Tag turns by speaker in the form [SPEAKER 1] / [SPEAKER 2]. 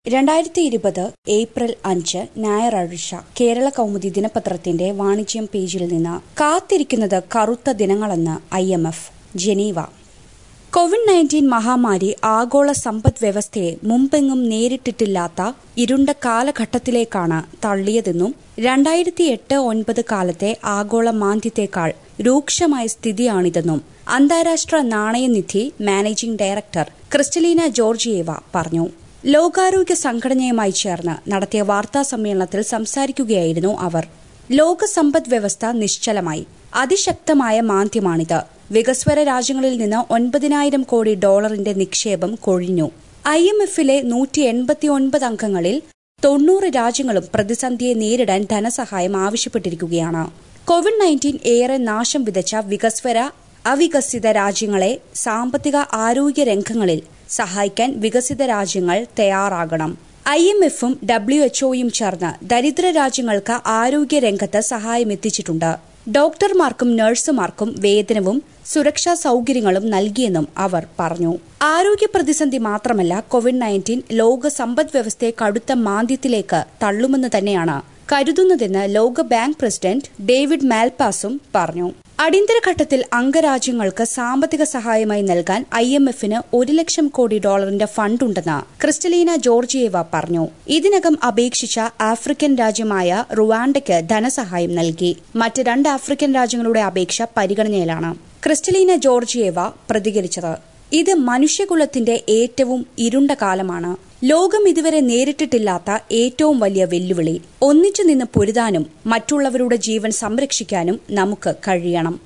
[SPEAKER 1] രണ്ടായിരത്തി ഇരുപത് ഏപ്രിൽ അഞ്ച് ഞായറാഴ്ച കേരള കൗമുദി ദിനപത്രത്തിന്റെ വാണിജ്യം പേജിൽ നിന്ന് കാത്തിരിക്കുന്നത് കറുത്ത ദിനങ്ങളെന്ന് I M F Geneva Covid nineteen മഹാമാരി ആഗോള സമ്പദ് വ്യവസ്ഥയെ മുമ്പെങ്ങും നേരിട്ടിട്ടില്ലാത്ത ഇരുണ്ട കാലഘട്ടത്തിലേക്കാണ് തള്ളിയതെന്നും രണ്ടായിരത്തി എട്ട് ഒൻപത് കാലത്തെ ആഗോള മാന്ദ്യത്തേക്കാൾ രൂക്ഷമായ സ്ഥിതിയാണിതെന്നും അന്താരാഷ്ട്ര നാണയനിധി മാനേജിംഗ് ഡയറക്ടർ ക്രിസ്റ്റലീന ജോർജിയേവ പറഞ്ഞു ലോകാരോഗ്യ സംഘടനയുമായി ചേർന്ന് നടത്തിയ വാർത്താ സമ്മേളനത്തിൽ സംസാരിക്കുകയായിരുന്നു അവർ ലോക സമ്പദ് വ്യവസ്ഥ നിശ്ചലമായി അതിശക്തമായ മാന്ദ്യമാണിത് വികസ്വര രാജ്യങ്ങളിൽ നിന്ന് ഒൻപതിനായിരം കോടി ഡോളറിന്റെ നിക്ഷേപം കൊഴിഞ്ഞു ഐ എം എഫിലെ നൂറ്റി എൺപത്തിയൊൻപത് അംഗങ്ങളിൽ തൊണ്ണൂറ് രാജ്യങ്ങളും പ്രതിസന്ധിയെ നേരിടാൻ ധനസഹായം ആവശ്യപ്പെട്ടിരിക്കുകയാണ് കോവിഡ് നയൻറ്റീൻ ഏറെ നാശം വിതച്ച വികസ്വര അവികസിത രാജ്യങ്ങളെ സാമ്പത്തിക ആരോഗ്യ രംഗങ്ങളിൽ സഹായിക്കാൻ വികസിത രാജ്യങ്ങൾ തയ്യാറാകണം ഐ എം എഫും ഡബ്ല്യു എച്ച്ഒയും ചേർന്ന് ദരിദ്ര രാജ്യങ്ങൾക്ക് ആരോഗ്യ രംഗത്ത് സഹായം എത്തിച്ചിട്ടുണ്ട് ഡോക്ടർമാർക്കും നഴ്സുമാർക്കും വേതനവും സുരക്ഷാ സൌകര്യങ്ങളും നൽകിയെന്നും അവർ പറഞ്ഞു ആരോഗ്യ പ്രതിസന്ധി മാത്രമല്ല കോവിഡ് നയൻറ്റീൻ ലോക സമ്പദ് വ്യവസ്ഥയെ കടുത്ത മാന്ദ്യത്തിലേക്ക് തള്ളുമെന്ന് തന്നെയാണ് കരുതുന്നതെന്ന് ലോക ബാങ്ക് പ്രസിഡന്റ് ഡേവിഡ് മാൽപാസും പറഞ്ഞു അടിയന്തരഘട്ടത്തിൽ അംഗരാജ്യങ്ങൾക്ക് സാമ്പത്തിക സഹായമായി നൽകാൻ ഐ എം എഫിന് ഒരു ലക്ഷം കോടി ഡോളറിന്റെ ഫണ്ടുണ്ടെന്ന് ക്രിസ്റ്റലീന ജോർജിയേവ പറഞ്ഞു ഇതിനകം അപേക്ഷിച്ച ആഫ്രിക്കൻ രാജ്യമായ റുവാണ്ടയ്ക്ക് ധനസഹായം നൽകി മറ്റ് രണ്ട് ആഫ്രിക്കൻ രാജ്യങ്ങളുടെ അപേക്ഷ പരിഗണനയിലാണ് ക്രിസ്റ്റലീന ജോർജിയേവ പ്രതികരിച്ചത് ഇത് മനുഷ്യകുലത്തിന്റെ ഏറ്റവും ഇരുണ്ട കാലമാണ് ലോകം ഇതുവരെ നേരിട്ടിട്ടില്ലാത്ത ഏറ്റവും വലിയ വെല്ലുവിളി ഒന്നിച്ചു നിന്ന് പൊരുതാനും മറ്റുള്ളവരുടെ ജീവൻ സംരക്ഷിക്കാനും നമുക്ക് കഴിയണം